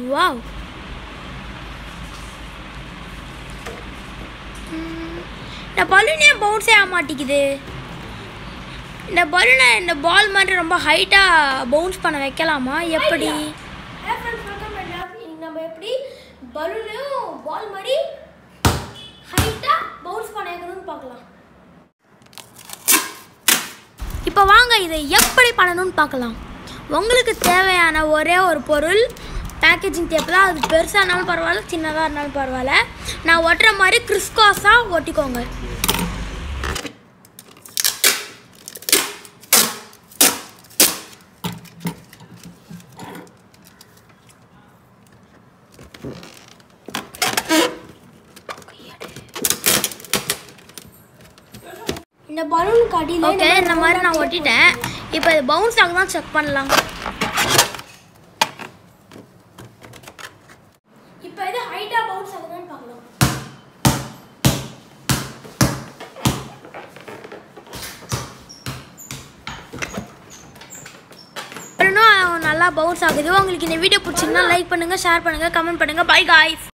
wow ம், இந்த பலூனே பவுன்ஸே ஆக மாட்டேங்குது இந்த பலூனை இந்த பால் மாதிரி ரொம்ப ஹைட்டாக பவுன்ஸ் பண்ண வைக்கலாமா எப்படி ஹே ஃப்ரெண்ட்ஸ் வெல்கம் இன்னைக்கு நம்ம எப்படி பலூனையும் பால் மாதிரி ஹைட்டாக பவுன்ஸ் பண்ண வைக்கணும்னு பார்க்கலாம் இப்போ வாங்க இதை எப்படி பண்ணணும்னு பார்க்கலாம் உங்களுக்கு தேவையான ஒரே ஒரு பொருள் பேக்கேஜிங் டேப் தான் அது பெருசாக இருந்தாலும் பரவாயில்ல சின்னதாக இருந்தாலும் பரவாயில்ல நான் ஒட்டுற மாதிரி கிறிஸ்காஸாக ஒட்டிக்கோங்க இந்த பலூனுக்கு அடியில் ஓகே இந்த மாதிரி நான் ஒட்டிட்டேன் இப்போ இது பவுன்ஸ் ஆக தான் செக் பண்ணலாம் இப்போ இது ஹைட்டாக பவுன்ஸ் ஆகுதான்னு பார்க்கலாம் இன்னும் நல்லா பவுன்ஸ் ஆகுது உங்களுக்கு இந்த வீடியோ பிடிச்சிருந்தா லைக் பண்ணுங்கள் ஷேர் பண்ணுங்கள் கமெண்ட் பண்ணுங்கள் பை காய்ஸ்